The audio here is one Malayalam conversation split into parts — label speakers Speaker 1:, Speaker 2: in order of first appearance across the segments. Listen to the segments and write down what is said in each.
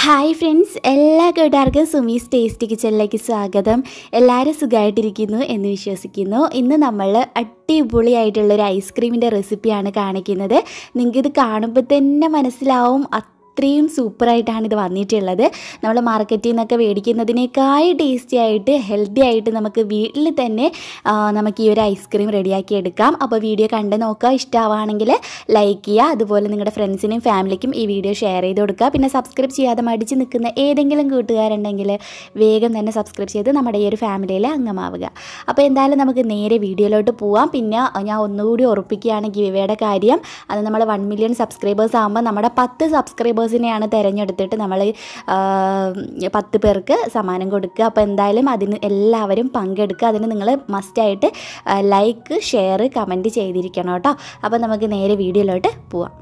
Speaker 1: ഹായ് ഫ്രണ്ട്സ് എല്ലാ കൂട്ടുകാർക്കും സുമീസ് ടേസ്റ്റ് കിച്ചണിലേക്ക് സ്വാഗതം എല്ലാവരും സുഖമായിട്ടിരിക്കുന്നു എന്ന് വിശ്വസിക്കുന്നു ഇന്ന് നമ്മൾ അടിപൊളിയായിട്ടുള്ളൊരു ഐസ്ക്രീമിൻ്റെ റെസിപ്പിയാണ് കാണിക്കുന്നത് നിങ്ങൾക്കിത് കാണുമ്പോൾ തന്നെ മനസ്സിലാവും അത്രയും സൂപ്പറായിട്ടാണ് ഇത് വന്നിട്ടുള്ളത് നമ്മൾ മാർക്കറ്റിൽ നിന്നൊക്കെ മേടിക്കുന്നതിനേക്കാൾ ടേസ്റ്റി ആയിട്ട് ഹെൽത്തി ആയിട്ട് നമുക്ക് വീട്ടിൽ തന്നെ ആ, നമുക്ക് ഈ ഒരു ഐസ്ക്രീം റെഡിയാക്കി എടുക്കാം അപ്പോൾ വീഡിയോ കണ്ട് നോക്കുക ഇഷ്ടമാവുകയാണെങ്കിൽ ലൈക്ക് ചെയ്യുക അതുപോലെ നിങ്ങളുടെ ഫ്രണ്ട്സിനും ഫാമിലിക്കും ഈ വീഡിയോ ഷെയർ ചെയ്ത് കൊടുക്കുക പിന്നെ സബ്സ്ക്രൈബ് ചെയ്യാതെ മടിച്ച് നിൽക്കുന്ന ഏതെങ്കിലും കൂട്ടുകാരുണ്ടെങ്കിൽ വേഗം തന്നെ സബ്സ്ക്രൈബ് ചെയ്ത് നമ്മുടെ ഈ ഒരു ഫാമിലിയിൽ അംഗമാവുക അപ്പോൾ എന്തായാലും നമുക്ക് നേരെ വീഡിയോയിലോട്ട് പോവാം പിന്നെ ഞാൻ ഒന്നുകൂടി ഉറപ്പിക്കുകയാണ് ഗിവയുടെ കാര്യം അത് നമ്മൾ വൺ മില്യൺ സബ്സ്ക്രൈബേഴ്സ് ആകുമ്പോൾ നമ്മുടെ പത്ത് സബ്സ്ക്രൈബേഴ്സിനെയാണ് തിരഞ്ഞെടുത്തിട്ട് നമ്മൾ പത്ത് പേർക്ക് സമ്മാനം കൊടുക്കുക അപ്പോൾ എന്തായാലും അതിന് എല്ലാവരും പങ്കെടുക്കുക അതിന് നിങ്ങൾ മസ്റ്റായിട്ട് ലൈക്ക് ഷെയർ കമൻറ്റ് ചെയ്തിരിക്കണം കേട്ടോ അപ്പോൾ നമുക്ക് നേരെ വീഡിയോയിലോട്ട് പോവാം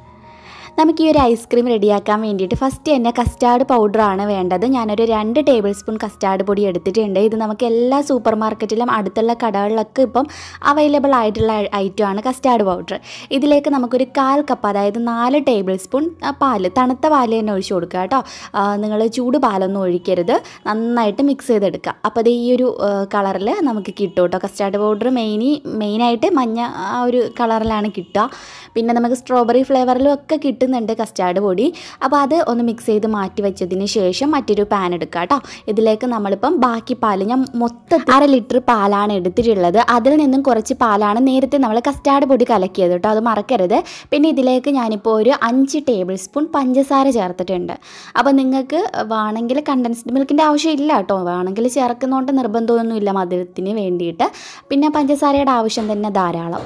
Speaker 1: നമുക്ക് ഈ ഒരു ഐസ്ക്രീം റെഡിയാക്കാൻ വേണ്ടിയിട്ട് ഫസ്റ്റ് തന്നെ കസ്റ്റാർഡ് പൗഡറാണ് വേണ്ടത് ഞാനൊരു രണ്ട് ടേബിൾ സ്പൂൺ കസ്റ്റാർഡ് പൊടി എടുത്തിട്ടുണ്ട് ഇത് നമുക്ക് എല്ലാ സൂപ്പർ മാർക്കറ്റിലും അടുത്തുള്ള കടകളിലൊക്കെ ഇപ്പം അവൈലബിൾ ആയിട്ടുള്ള ഐറ്റമാണ് കസ്റ്റാർഡ് പൗഡർ ഇതിലേക്ക് നമുക്കൊരു കാൽ കപ്പ് അതായത് നാല് ടേബിൾ സ്പൂൺ ആ, പാല് തണുത്ത പാല് തന്നെ ഒഴിച്ചു കൊടുക്കുക കേട്ടോ നിങ്ങൾ ചൂട് പാലൊന്നും ഒഴിക്കരുത് നന്നായിട്ട് മിക്സ് ചെയ്തെടുക്കുക അപ്പോൾ അത് ഈ ഒരു കളറിൽ നമുക്ക് കിട്ടും കേട്ടോ കസ്റ്റാർഡ് പൗഡർ മെയിനി മെയിനായിട്ട് മഞ്ഞ ആ ഒരു കളറിലാണ് കിട്ടുക പിന്നെ നമുക്ക് സ്ട്രോബെറി ഫ്ലേവറിലും ഒക്കെ കിട്ടുന്നുണ്ട് കസ്റ്റാർഡ് പൊടി അപ്പോൾ അത് ഒന്ന് മിക്സ് ചെയ്ത് മാറ്റി വെച്ചതിന് ശേഷം മറ്റൊരു പാൻ എടുക്കുക കേട്ടോ ഇതിലേക്ക് നമ്മളിപ്പം ബാക്കി പാല് ഞാൻ മൊത്തത്തിൽ അര ലിറ്റർ പാലാണ് എടുത്തിട്ടുള്ളത് അതിൽ നിന്നും കുറച്ച് പാലാണ് നേരത്തെ നമ്മൾ കസ്റ്റാർഡ് പൊടി കലക്കിയത് കേട്ടോ അത് മറക്കരുത് പിന്നെ ഇതിലേക്ക് ഞാനിപ്പോൾ ഒരു അഞ്ച് ടേബിൾ സ്പൂൺ പഞ്ചസാര ചേർത്തിട്ടുണ്ട് അപ്പോൾ നിങ്ങൾക്ക് വേണമെങ്കിൽ കണ്ടൻസ്ഡ് മിൽക്കിൻ്റെ ആവശ്യമില്ല കേട്ടോ വേണമെങ്കിൽ ചേർക്കുന്നതുകൊണ്ട് നിർബന്ധമൊന്നുമില്ല മധുരത്തിന് വേണ്ടിയിട്ട് പിന്നെ പഞ്ചസാരയുടെ ആവശ്യം തന്നെ ധാരാളം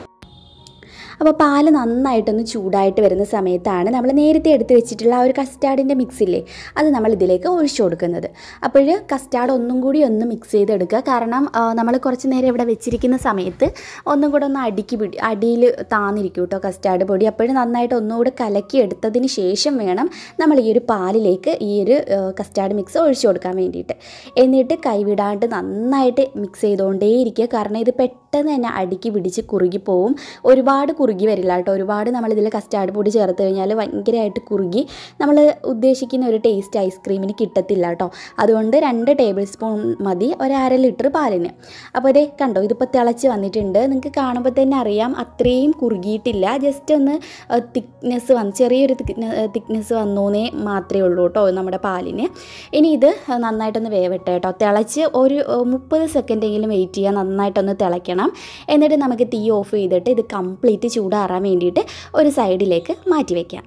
Speaker 1: അപ്പോൾ പാല് നന്നായിട്ടൊന്ന് ചൂടായിട്ട് വരുന്ന സമയത്താണ് നമ്മൾ നേരത്തെ എടുത്ത് വെച്ചിട്ടുള്ള ആ ഒരു കസ്റ്റാർഡിൻ്റെ മിക്സില്ലേ അത് നമ്മൾ ഇതിലേക്ക് ഒഴിച്ചു കൊടുക്കുന്നത് അപ്പോൾ കസ്റ്റാർഡ് ഒന്നും കൂടി ഒന്ന് മിക്സ് ചെയ്തെടുക്കുക കാരണം നമ്മൾ കുറച്ച് നേരം ഇവിടെ വെച്ചിരിക്കുന്ന സമയത്ത് ഒന്നും കൂടെ ഒന്ന് അടിക്ക് പിടി അടിയിൽ താന്നിരിക്കും കേട്ടോ കസ്റ്റാർഡ് പൊടി അപ്പോഴും നന്നായിട്ട് ഒന്നുകൂടെ കലക്കി എടുത്തതിന് ശേഷം വേണം നമ്മൾ ഈ ഒരു പാലിലേക്ക് ഈ ഒരു കസ്റ്റാർഡ് മിക്സ് ഒഴിച്ചു കൊടുക്കാൻ വേണ്ടിയിട്ട് എന്നിട്ട് കൈവിടാണ്ട് നന്നായിട്ട് മിക്സ് ചെയ്തുകൊണ്ടേയിരിക്കുക കാരണം ഇത് പെട്ടെന്ന് തന്നെ അടിക്ക് പിടിച്ച് കുറുകി പോവും ഒരുപാട് കുറുകി വരില്ല കേട്ടോ ഒരുപാട് നമ്മളിതിൽ കസ്റ്റാർഡ് പൊടി ചേർത്ത് കഴിഞ്ഞാൽ ഭയങ്കരമായിട്ട് കുറുകി നമ്മൾ ഉദ്ദേശിക്കുന്ന ഒരു ടേസ്റ്റ് ഐസ്ക്രീമിന് കിട്ടത്തില്ല കേട്ടോ അതുകൊണ്ട് രണ്ട് ടേബിൾ സ്പൂൺ മതി ഒരു അര ലിറ്റർ പാലിന് അപ്പോൾ ഇതേ കണ്ടോ ഇതിപ്പോൾ തിളച്ച് വന്നിട്ടുണ്ട് നിങ്ങൾക്ക് കാണുമ്പോൾ തന്നെ അറിയാം അത്രയും കുറുകിയിട്ടില്ല ജസ്റ്റ് ഒന്ന് തിക്നെസ് വന്ന് ചെറിയൊരു തിക്നെസ് വന്നൂന്നേ മാത്രമേ ഉള്ളൂ കേട്ടോ നമ്മുടെ പാലിന് ഇനി ഇത് നന്നായിട്ടൊന്ന് വേവട്ടെ കേട്ടോ തിളച്ച് ഒരു മുപ്പത് സെക്കൻഡെങ്കിലും വെയിറ്റ് ചെയ്യുക നന്നായിട്ടൊന്ന് തിളയ്ക്കണം എന്നിട്ട് നമുക്ക് തീ ഓഫ് ചെയ്തിട്ട് ഇത് കംപ്ലീറ്റ് ചൂടാറാൻ വേണ്ടിയിട്ട് ഒരു സൈഡിലേക്ക് മാറ്റി വയ്ക്കാം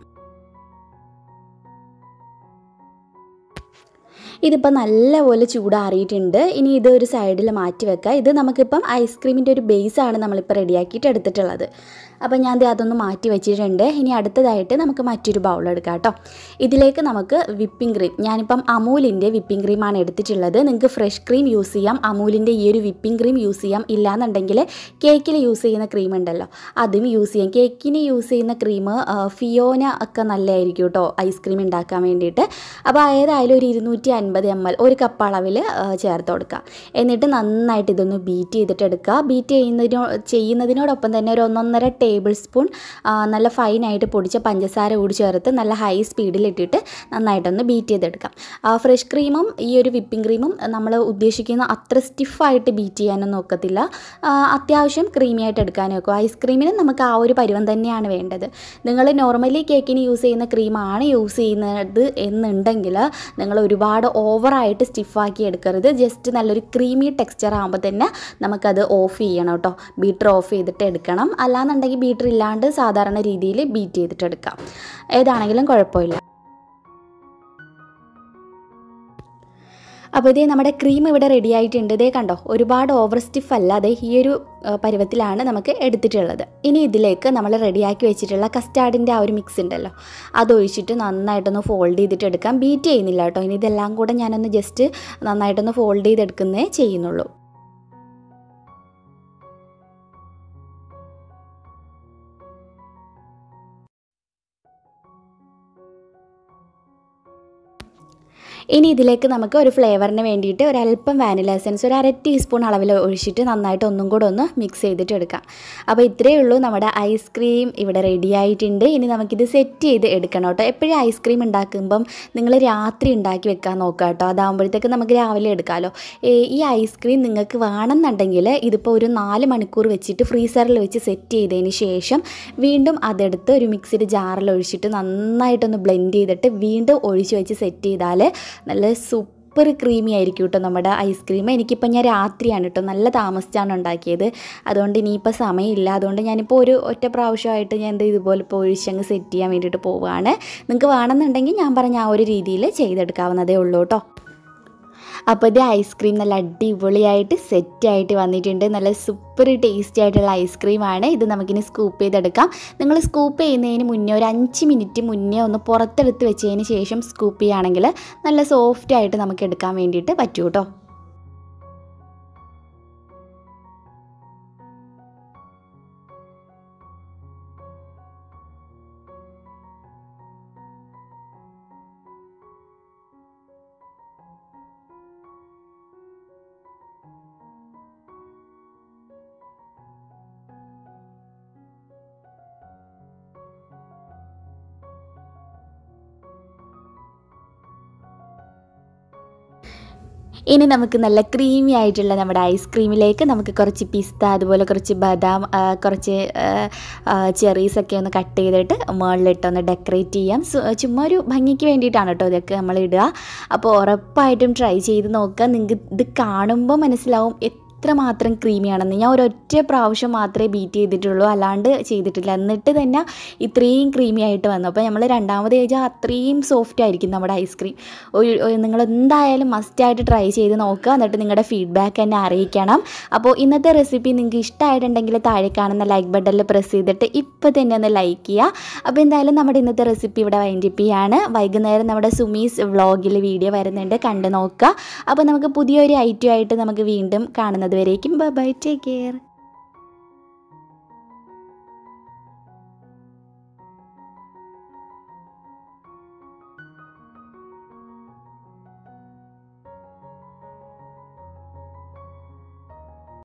Speaker 1: ഇതിപ്പോൾ നല്ലപോലെ ചൂടാറിയിട്ടുണ്ട് ഇനി ഇത് ഒരു സൈഡിൽ മാറ്റി വെക്കുക ഇത് നമുക്കിപ്പം ഐസ്ക്രീമിൻ്റെ ഒരു ബേസാണ് നമ്മളിപ്പോൾ റെഡിയാക്കിയിട്ട് എടുത്തിട്ടുള്ളത് അപ്പോൾ ഞാൻ ദേ അതൊന്ന് മാറ്റി വെച്ചിട്ടുണ്ട് ഇനി അടുത്തതായിട്ട് നമുക്ക് മറ്റൊരു ബൗൾ എടുക്കാം കേട്ടോ ഇതിലേക്ക് നമുക്ക് വിപ്പിംഗ് ക്രീം ഞാനിപ്പം അമൂലിൻ്റെ വിപ്പിംഗ് ക്രീമാണ് എടുത്തിട്ടുള്ളത് നിങ്ങൾക്ക് ഫ്രഷ് ക്രീം യൂസ് ചെയ്യാം അമൂലിൻ്റെ ഈ ഒരു വിപ്പിംഗ് ക്രീം യൂസ് ചെയ്യാം ഇല്ലാന്നുണ്ടെങ്കിൽ കേക്കിൽ യൂസ് ചെയ്യുന്ന ക്രീം ഉണ്ടല്ലോ അതും യൂസ് ചെയ്യാം കേക്കിന് യൂസ് ചെയ്യുന്ന ക്രീം ഫിയോന ഒക്കെ നല്ലതായിരിക്കും കേട്ടോ ഐസ്ക്രീം ഉണ്ടാക്കാൻ വേണ്ടിയിട്ട് അപ്പോൾ ഏതായാലും ഒരു ഇരുന്നൂറ്റി അൻപത് എം എൽ ഒരു കപ്പ് അളവിൽ ചേർത്ത് കൊടുക്കുക എന്നിട്ട് നന്നായിട്ട് ഇതൊന്ന് ബീറ്റ് ചെയ്തിട്ട് എടുക്കുക ബീറ്റ് ചെയ്യുന്നതിനോ ചെയ്യുന്നതിനോടൊപ്പം തന്നെ ഒരു ഒന്നൊന്നര ടേബിൾ സ്പൂൺ നല്ല ഫൈനായിട്ട് പൊടിച്ച പഞ്ചസാര കൂടി ചേർത്ത് നല്ല ഹൈ സ്പീഡിലിട്ടിട്ട് നന്നായിട്ടൊന്ന് ബീറ്റ് ചെയ്തെടുക്കാം ഫ്രഷ് ക്രീമും ഈ ഒരു വിപ്പിംഗ് ക്രീമും നമ്മൾ ഉദ്ദേശിക്കുന്ന അത്ര സ്റ്റിഫായിട്ട് ബീറ്റ് ചെയ്യാനൊന്നും ഒക്കത്തില്ല ആ, അത്യാവശ്യം ക്രീമി ആയിട്ട് എടുക്കാനും ഒക്കും ഐസ്ക്രീമിന് നമുക്ക് ആ ഒരു പരുവം തന്നെയാണ് വേണ്ടത് നിങ്ങൾ നോർമലി കേക്കിന് യൂസ് ചെയ്യുന്ന ക്രീമാണ് യൂസ് ചെയ്യുന്നത് എന്നുണ്ടെങ്കിൽ നിങ്ങൾ ഒരുപാട് ഓവറായിട്ട് സ്റ്റിഫാക്കി എടുക്കരുത് ജസ്റ്റ് നല്ലൊരു ക്രീമി ടെക്സ്ചർ ആകുമ്പോൾ തന്നെ നമുക്കത് ഓഫ് ചെയ്യണം കേട്ടോ ബീറ്റർ ഓഫ് ചെയ്തിട്ട് എടുക്കണം അല്ലാന്നുണ്ടെങ്കിൽ ബീറ്റർ ഇല്ലാണ്ട് സാധാരണ രീതിയിൽ ബീറ്റ് ചെയ്തിട്ട് എടുക്കാം ഏതാണെങ്കിലും കുഴപ്പമില്ല അപ്പോൾ ഇതേ നമ്മുടെ ക്രീം ഇവിടെ റെഡി ആയിട്ടുണ്ട് ഇതേ കണ്ടോ ഒരുപാട് ഓവർ സ്റ്റിഫ് അല്ലാതെ ഈ ഒരു ആ, പരുവത്തിലാണ് നമുക്ക് എടുത്തിട്ടുള്ളത് ഇനി ഇതിലേക്ക് നമ്മൾ റെഡിയാക്കി വെച്ചിട്ടുള്ള കസ്റ്റാർഡിൻ്റെ ആ ഒരു മിക്സ് ഉണ്ടല്ലോ അതൊഴിച്ചിട്ട് നന്നായിട്ടൊന്ന് ഫോൾഡ് ചെയ്തിട്ട് എടുക്കാം ബീറ്റ് ചെയ്യുന്നില്ല കേട്ടോ ഇനി ഇതെല്ലാം കൂടെ ഞാനൊന്ന് ജസ്റ്റ് നന്നായിട്ടൊന്ന് ഫോൾഡ് ചെയ്തെടുക്കുന്നേ ചെയ്യുന്നുള്ളൂ ഇനി ഇതിലേക്ക് നമുക്ക് ഒരു ഫ്ലേവറിന് വേണ്ടിയിട്ട് ഒരല്പം വാനില എസൻസ് ഒരു അര ടീസ്പൂൺ അളവിൽ ഒഴിച്ചിട്ട് നന്നായിട്ട് ഒന്നും കൂടെ ഒന്ന് മിക്സ് ചെയ്തിട്ട് എടുക്കാം അപ്പോൾ ഇത്രയേ ഉള്ളൂ നമ്മുടെ ഐസ്ക്രീം ഇവിടെ റെഡി ആയിട്ടുണ്ട് ഇനി നമുക്കിത് സെറ്റ് ചെയ്ത് എടുക്കണം കേട്ടോ എപ്പോഴും ഐസ്ക്രീം ഉണ്ടാക്കുമ്പം നിങ്ങൾ രാത്രി ഉണ്ടാക്കി വെക്കാൻ നോക്കുക കേട്ടോ അതാകുമ്പോഴത്തേക്ക് നമുക്ക് രാവിലെ എടുക്കാമല്ലോ ഈ ഐസ്ക്രീം നിങ്ങൾക്ക് വേണമെന്നുണ്ടെങ്കിൽ ഇതിപ്പോൾ ഒരു നാല് മണിക്കൂർ വെച്ചിട്ട് ഫ്രീസറിൽ വെച്ച് സെറ്റ് ചെയ്തതിന് ശേഷം വീണ്ടും അതെടുത്ത് ഒരു മിക്സിഡ് ജാറിൽ ഒഴിച്ചിട്ട് നന്നായിട്ടൊന്ന് ബ്ലെൻഡ് ചെയ്തിട്ട് വീണ്ടും ഒഴിച്ച് വെച്ച് സെറ്റ് ചെയ്താൽ നല്ല സൂപ്പർ ക്രീമി ആയിരിക്കും കേട്ടോ നമ്മുടെ ഐസ്ക്രീം എനിക്കിപ്പോൾ ഞാൻ രാത്രിയാണ് കേട്ടോ നല്ല താമസിച്ചാണ് ഉണ്ടാക്കിയത് അതുകൊണ്ട് ഇനിയിപ്പോൾ സമയമില്ല അതുകൊണ്ട് ഞാനിപ്പോൾ ഒരു ഒറ്റ പ്രാവശ്യമായിട്ട് ഞാൻ എന്ത് ഇതുപോലെ ഇപ്പോൾ ഒഴിച്ചങ്ങ് സെറ്റ് ചെയ്യാൻ വേണ്ടിയിട്ട് പോവുകയാണ് നിങ്ങൾക്ക് വേണമെന്നുണ്ടെങ്കിൽ ഞാൻ പറഞ്ഞ ആ ഒരു രീതിയിൽ ചെയ്തെടുക്കാവുന്നതേ ഉള്ളൂ കേട്ടോ അപ്പോൾ ഇത് ഐസ്ക്രീം നല്ല അടിപൊളിയായിട്ട് സെറ്റായിട്ട് വന്നിട്ടുണ്ട് നല്ല സൂപ്പർ ടേസ്റ്റി ആയിട്ടുള്ള ഐസ്ക്രീമാണ് ഇത് നമുക്കിനി സ്കൂപ്പ് ചെയ്തെടുക്കാം നിങ്ങൾ സ്കൂപ്പ് ചെയ്യുന്നതിന് മുന്നേ ഒരു അഞ്ച് മിനിറ്റ് മുന്നേ ഒന്ന് പുറത്തെടുത്ത് വെച്ചതിന് ശേഷം സ്കൂപ്പ് ചെയ്യുകയാണെങ്കിൽ നല്ല സോഫ്റ്റ് ആയിട്ട് നമുക്ക് എടുക്കാൻ വേണ്ടിയിട്ട് പറ്റൂ കേട്ടോ ഇനി നമുക്ക് നല്ല ക്രീമി ആയിട്ടുള്ള നമ്മുടെ ഐസ്ക്രീമിലേക്ക് നമുക്ക് കുറച്ച് പിസ്ത അതുപോലെ കുറച്ച് ബദാം ആ, കുറച്ച് ചെറീസൊക്കെ ഒന്ന് കട്ട് ചെയ്തിട്ട് മുകളിലിട്ട് ഒന്ന് ഡെക്കറേറ്റ് ചെയ്യാം സു- ചുമ്മാ ഒരു ഭംഗിക്ക് വേണ്ടിയിട്ടാണ് കേട്ടോ ഇതൊക്കെ നമ്മൾ ഇടുക അപ്പോൾ ഉറപ്പായിട്ടും ട്രൈ ചെയ്ത് നോക്കുക നിങ്ങൾക്ക് ഇത് കാണുമ്പോൾ മനസ്സിലാവും എത്രമാത്രം ക്രീമിയാണെന്ന് ഞാൻ ഒരൊറ്റ പ്രാവശ്യം മാത്രമേ ബീറ്റ് ചെയ്തിട്ടുള്ളൂ അല്ലാണ്ട് ചെയ്തിട്ടില്ല എന്നിട്ട് തന്നെ ഇത്രയും ക്രീമി ആയിട്ട് വന്നു അപ്പോൾ നമ്മൾ രണ്ടാമത് കഴിച്ചാൽ അത്രയും സോഫ്റ്റ് ആയിരിക്കും നമ്മുടെ ഐസ്ക്രീം ഒരു നിങ്ങൾ എന്തായാലും മസ്റ്റായിട്ട് ട്രൈ ചെയ്ത് നോക്കുക എന്നിട്ട് നിങ്ങളുടെ ഫീഡ്ബാക്ക് എന്നെ അറിയിക്കണം അപ്പോൾ ഇന്നത്തെ റെസിപ്പി നിങ്ങൾക്ക് ഇഷ്ടമായിട്ടുണ്ടെങ്കിൽ താഴെ കാണുന്ന ലൈക്ക് ബട്ടണിൽ പ്രസ് ചെയ്തിട്ട് ഇപ്പോൾ തന്നെ ഒന്ന് ലൈക്ക് ചെയ്യുക അപ്പോൾ എന്തായാലും നമ്മുടെ ഇന്നത്തെ റെസിപ്പി ഇവിടെ വൈൻഡപ്പ് ചെയ്യാണ് വൈകുന്നേരം നമ്മുടെ സുമീസ് വ്ളോഗിൽ വീഡിയോ വരുന്നുണ്ട് കണ്ടു നോക്കുക അപ്പോൾ നമുക്ക് പുതിയൊരു ഐറ്റം ആയിട്ട് നമുക്ക് വീണ്ടും കാണുന്നത് വരേക്കും ബൈ ബൈ ടേക്ക് കെയർ